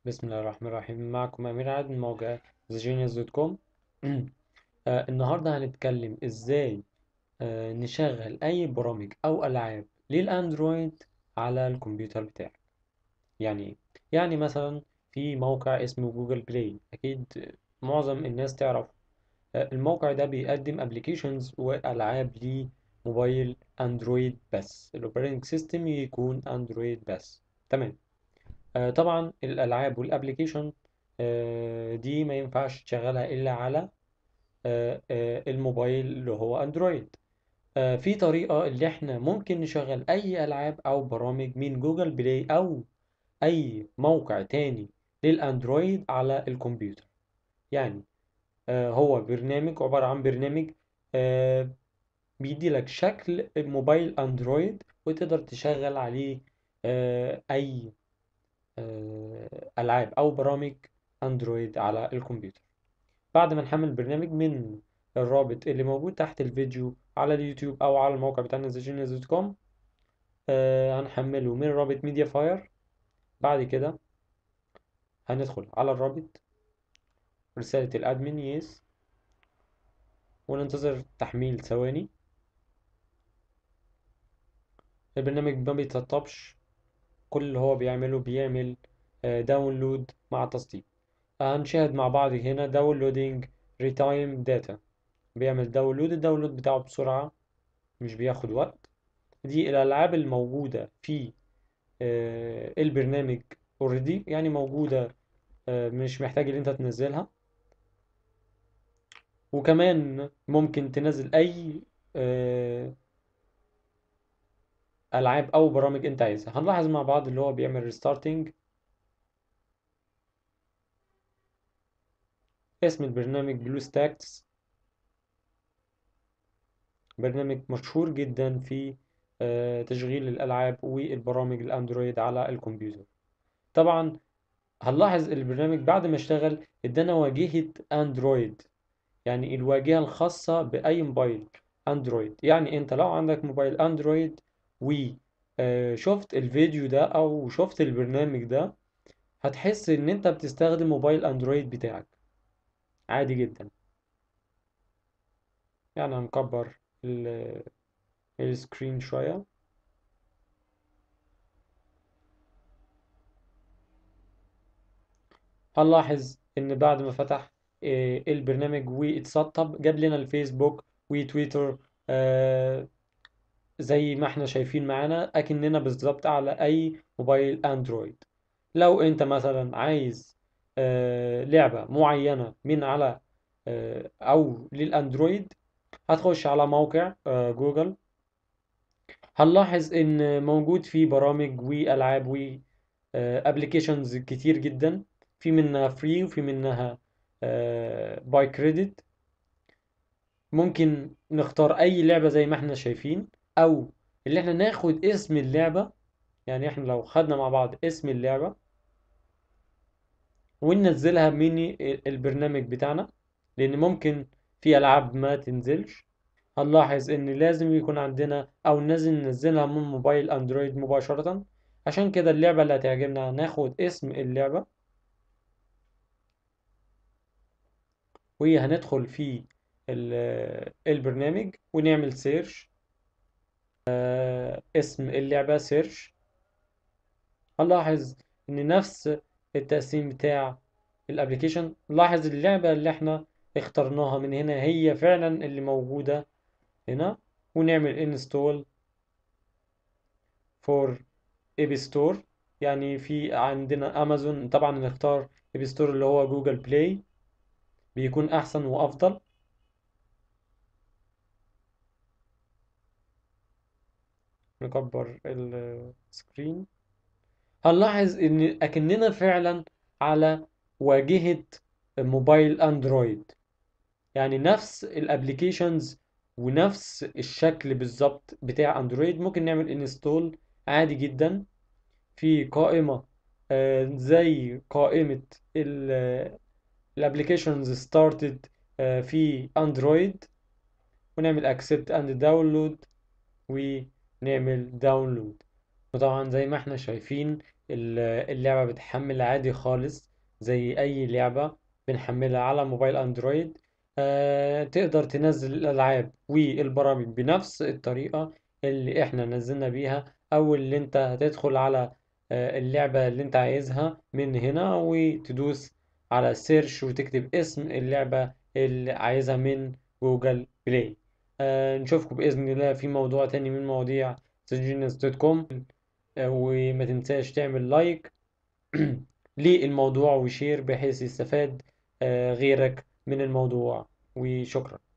بسم الله الرحمن الرحيم معكم أمير عاد من موقع thegenius.com آه النهاردة هنتكلم إزاي آه نشغل أي برامج أو ألعاب للأندرويد على الكمبيوتر بتاعك يعني إيه؟ يعني مثلا في موقع اسمه جوجل بلاي أكيد معظم الناس تعرف آه الموقع ده بيقدم أبليكيشنز وألعاب لموبايل أندرويد بس الأوبريتنج سيستم يكون أندرويد بس تمام آه، طبعا الالعاب والابلكيشن آه، دي ما ينفعش تشغلها الا على آه، الموبايل اللي هو اندرويد في طريقة اللي احنا ممكن نشغل اي العاب او برامج من جوجل بلاي او اي موقع تاني للاندرويد على الكمبيوتر يعني هو برنامج عبارة عن برنامج بيدي لك شكل موبايل اندرويد وتقدر تشغل عليه اي ألعاب أو برامج أندرويد على الكمبيوتر بعد ما نحمل البرنامج من الرابط اللي موجود تحت الفيديو على اليوتيوب أو على الموقع بتاعنا thegenius.com آه هنحمله من رابط ميديا فاير بعد كده هندخل على الرابط رسالة الأدمن يس وننتظر تحميل ثواني البرنامج ما بيتسطبش كل اللي هو بيعمله بيعمل داونلود مع تسطيب هنشاهد مع بعض هنا داونلودينج ريتايم داتا بيعمل داونلود الداونلود بتاعه بسرعة مش بياخد وقت دي الألعاب الموجودة في البرنامج اوريدي يعني موجودة مش محتاج ان انت تنزلها وكمان ممكن تنزل اي العاب او برامج انت عايزها هنلاحظ مع بعض اللي هو بيعمل ريستارتنج اسم البرنامج بلو ستاكس برنامج مشهور جدا في تشغيل الالعاب والبرامج الاندرويد على الكمبيوتر طبعا هنلاحظ البرنامج بعد ما اشتغل ادانا واجهة اندرويد يعني الواجهة الخاصة باي موبايل اندرويد يعني انت لو عندك موبايل اندرويد وشفت الفيديو ده او شفت البرنامج ده هتحس ان انت بتستخدم موبايل اندرويد بتاعك عادي جدا يعني هنكبر السكرين شوية هنلاحظ ان بعد ما فتح البرنامج واتسطب جاب لنا الفيسبوك وتويتر زي ما احنا شايفين معانا اكننا بالظبط على اي موبايل اندرويد لو انت مثلا عايز آه لعبة معينة من على آه او للاندرويد هتخش على موقع آه جوجل هنلاحظ ان موجود فيه برامج والعاب و ابلكيشنز كتير جدا في منها فري وفي منها باي كريدت ممكن نختار اي لعبة زي ما احنا شايفين او اللي احنا ناخد اسم اللعبة يعني احنا لو خدنا مع بعض اسم اللعبة وننزلها من البرنامج بتاعنا لان ممكن في العاب ما تنزلش هنلاحظ ان لازم يكون عندنا او لازم ننزلها من موبايل اندرويد مباشرة عشان كده اللعبة اللي هتعجبنا ناخد اسم اللعبة وهي هندخل في البرنامج ونعمل سيرش اسم اللعبة سيرش هنلاحظ ان نفس التقسيم بتاع الابليكيشن لاحظ اللعبة اللي احنا اخترناها من هنا هي فعلا اللي موجودة هنا ونعمل انستول فور اب ستور يعني في عندنا امازون طبعا نختار اب ستور اللي هو جوجل بلاي بيكون احسن وافضل نكبر السكرين هنلاحظ ان اكننا فعلا على واجهة موبايل اندرويد يعني نفس الابليكيشنز ونفس الشكل بالظبط بتاع اندرويد ممكن نعمل انستول عادي جدا في قائمة زي قائمة الابليكيشنز ستارتد في اندرويد ونعمل اكسبت اند داونلود ونعمل داونلود وطبعا زي ما احنا شايفين ال- اللعبة بتحمل عادي خالص زي أي لعبة بنحملها على موبايل أندرويد آه، تقدر تنزل الألعاب والبرامج بنفس الطريقة اللي احنا نزلنا بيها أو اللي انت هتدخل على آه، اللعبة اللي انت عايزها من هنا وتدوس على سيرش وتكتب اسم اللعبة اللي عايزها من جوجل بلاي آه، نشوفكم بإذن الله في موضوع تاني من مواضيع سجينيوس دوت كوم وما تنساش تعمل لايك للموضوع وشير بحيث يستفاد آه، غيرك من الموضوع وشكرا